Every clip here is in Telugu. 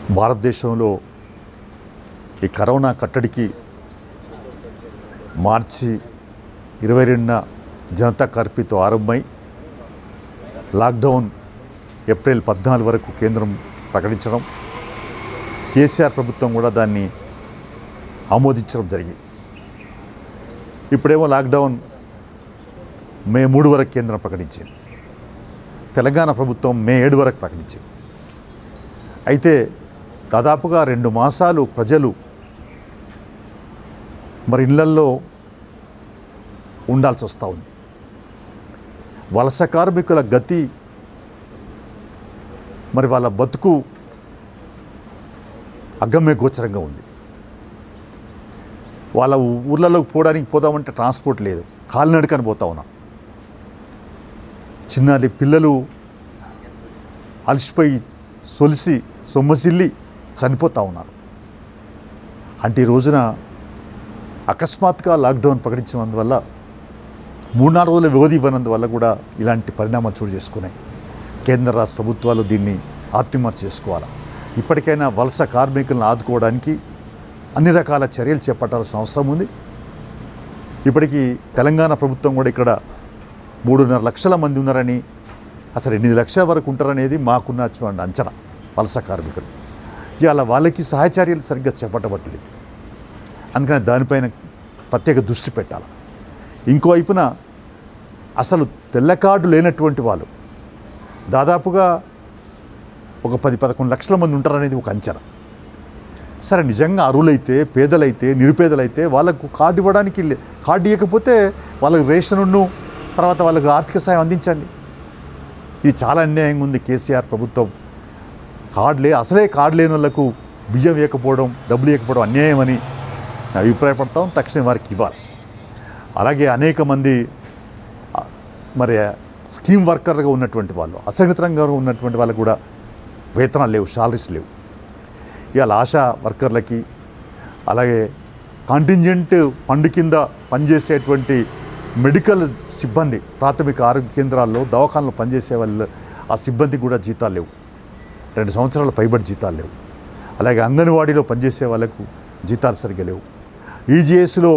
భారతదేశంలో ఈ కరోనా కట్టడికి మార్చి ఇరవై రెండున జనతా కర్ఫ్యూతో ఆరంభమై లాక్డౌన్ ఏప్రిల్ పద్నాలుగు వరకు కేంద్రం ప్రకటించడం కేసీఆర్ ప్రభుత్వం కూడా దాన్ని ఆమోదించడం జరిగింది ఇప్పుడేమో లాక్డౌన్ మే మూడు వరకు కేంద్రం ప్రకటించింది తెలంగాణ ప్రభుత్వం మే ఏడు వరకు ప్రకటించింది అయితే దాదాపుగా రెండు మాసాలు ప్రజలు మరి ఇళ్లల్లో ఉండాల్సి వస్తూ ఉంది వలస కార్మికుల గతి మరి వాళ్ళ బతుకు అగమ్య గోచరంగా ఉంది వాళ్ళ ఊర్లలోకి పోవడానికి పోదామంటే ట్రాన్స్పోర్ట్ లేదు కాలినడకని పోతా ఉన్నాం చిన్నారి పిల్లలు అలసిపోయి సొలిసి సొమ్మసిల్లి చనిపోతూ ఉన్నారు అంటే ఈ రోజున అకస్మాత్తుగా లాక్డౌన్ ప్రకటించినందువల్ల మూడు నాలుగు రోజుల వ్యవధి ఇవ్వనందువల్ల కూడా ఇలాంటి పరిణామాలు చోటు చేసుకున్నాయి కేంద్ర రాష్ట్ర ప్రభుత్వాలు దీన్ని ఆత్మహత్య చేసుకోవాలి ఇప్పటికైనా వలస కార్మికులను ఆదుకోవడానికి అన్ని రకాల చర్యలు చేపట్టాల్సిన అవసరం ఉంది ఇప్పటికీ తెలంగాణ ప్రభుత్వం కూడా ఇక్కడ మూడున్నర లక్షల మంది ఉన్నారని అసలు ఎనిమిది లక్షల వరకు ఉంటారనేది మాకున్న చూడండి అంచనా వలస కార్మికులు ఇవాళ వాళ్ళకి సహచర్యలు సరిగ్గా చేపట్టబట్టలేదు అందుకని దానిపైన ప్రత్యేక దృష్టి పెట్టాలి ఇంకో వైపున అసలు తెల్ల కార్డు లేనటువంటి వాళ్ళు దాదాపుగా ఒక పది పదకొండు లక్షల మంది ఉంటారనేది ఒక అంచనా సరే నిజంగా అరువులైతే పేదలైతే నిరుపేదలైతే వాళ్ళకు కార్డు ఇవ్వడానికి లే- కార్డు ఇవ్వకపోతే వాళ్ళకి రేషన్ను తర్వాత వాళ్ళకి ఆర్థిక సాయం అందించండి ఇది చాలా అన్యాయంగా ఉంది కేసీఆర్ ప్రభుత్వం కార్డు లే అసలే కార్డు లేని వాళ్ళకు బియ్యం ఇవ్వకపోవడం డబ్బులు ఇవ్వకపోవడం అన్యాయం అని నేను అభిప్రాయపడతాం తక్షణం వారికి ఇవ్వాలి అలాగే అనేక మంది ఆ, మరి స్కీమ్ వర్కర్గా ఉన్నటువంటి వాళ్ళు అసంఘటితంగా ఉన్నటువంటి వాళ్ళకు కూడా వేతనాలు లేవు శాలరీస్ లేవు ఇవాళ ఆశా వర్కర్లకి అలాగే కాంటింజెంట్ ఫండ్ కింద పనిచేసేటువంటి మెడికల్ సిబ్బంది ప్రాథమిక ఆరోగ్య కేంద్రాల్లో దవాఖానలో పనిచేసే వాళ్ళు ఆ సిబ్బంది కూడా జీతాలు లేవు రెండు సంవత్సరాల పైబడి జీతాలు లేవు అలాగే అంగన్వాడీలో పనిచేసే వాళ్ళకు జీతాలు సరిగ్గా లేవు ఈజీఎస్లో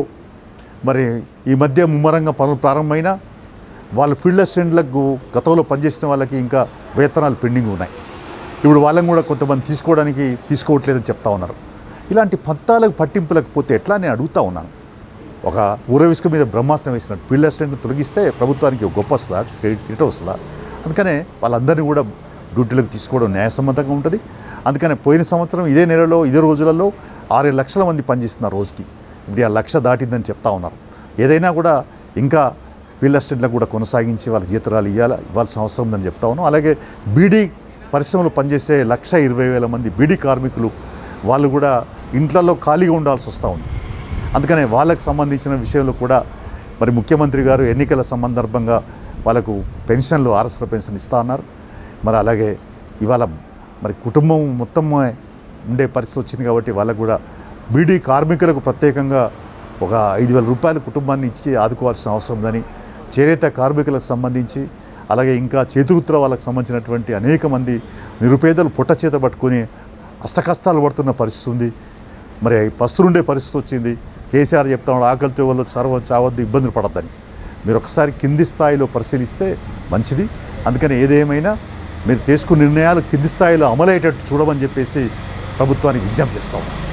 మరి ఈ మధ్య ముమ్మరంగా పనులు ప్రారంభమైనా వాళ్ళ ఫీల్డ్ అసిస్టెంట్లకు గతంలో పనిచేసిన వాళ్ళకి ఇంకా వేతనాలు పెండింగ్ ఉన్నాయి ఇప్పుడు వాళ్ళని కూడా కొంతమంది తీసుకోవడానికి తీసుకోవట్లేదని చెప్తా ఉన్నారు ఇలాంటి పంతాలకు పట్టింపులకు పోతే ఎట్లా నేను అడుగుతా ఉన్నాను ఒక ఊరవిసుక మీద బ్రహ్మాస్త్రం వేసినట్టు ఫీల్డ్ అసిస్టెంట్ని తొలగిస్తే ప్రభుత్వానికి ఒక గొప్ప వస్తుందా క్రెడిట్ క్రెడిట్ వస్తుందా అందుకనే వాళ్ళందరినీ కూడా డ్యూటీలకు తీసుకోవడం న్యాయసమ్మతంగా ఉంటుంది అందుకనే పోయిన సంవత్సరం ఇదే నెలలో ఇదే రోజులలో ఆరేడు లక్షల మంది పనిచేస్తున్నారు రోజుకి ఇప్పుడు ఆ లక్ష దాటిందని చెప్తా ఉన్నారు ఏదైనా కూడా ఇంకా ఫీల్డ్ అసిస్టెంట్లకు కూడా కొనసాగించి వాళ్ళ జీతరాలు ఇవ్వాలి ఇవ్వాల్సిన అవసరం ఉందని చెప్తా ఉన్నాం అలాగే బీడీ పరిశ్రమలో పనిచేసే లక్ష ఇరవై వేల మంది బీడీ కార్మికులు వాళ్ళు కూడా ఇంట్లలో ఖాళీగా ఉండాల్సి వస్తూ ఉంది అందుకనే వాళ్ళకు సంబంధించిన విషయంలో కూడా మరి ముఖ్యమంత్రి గారు ఎన్నికల సందర్భంగా వాళ్ళకు పెన్షన్లు ఆర్ఎస్ల పెన్షన్ ఇస్తా అన్నారు మరి అలాగే ఇవాళ మరి కుటుంబం మొత్తం ఉండే పరిస్థితి వచ్చింది కాబట్టి వాళ్ళకు కూడా బీడీ కార్మికులకు ప్రత్యేకంగా ఒక ఐదు వేల రూపాయల కుటుంబాన్ని ఇచ్చి ఆదుకోవాల్సిన అవసరం ఉందని చేనేత కార్మికులకు సంబంధించి అలాగే ఇంకా చేతివృత్తుల వాళ్ళకి సంబంధించినటువంటి అనేక మంది నిరుపేదలు పుట్ట చేత పట్టుకొని అష్టకష్టాలు పడుతున్న పరిస్థితి ఉంది మరి పస్తులుండే పరిస్థితి వచ్చింది కేసీఆర్ చెప్తా ఉన్నాడు ఆకలితో వాళ్ళు చరవ చావద్దు ఇబ్బందులు పడద్దని మీరు ఒకసారి కింది స్థాయిలో పరిశీలిస్తే మంచిది అందుకని ఏదేమైనా మీరు చేసుకున్న నిర్ణయాలు కింది స్థాయిలో అమలయ్యేటట్టు చూడమని చెప్పేసి ప్రభుత్వానికి విజ్ఞప్తి చేస్తాము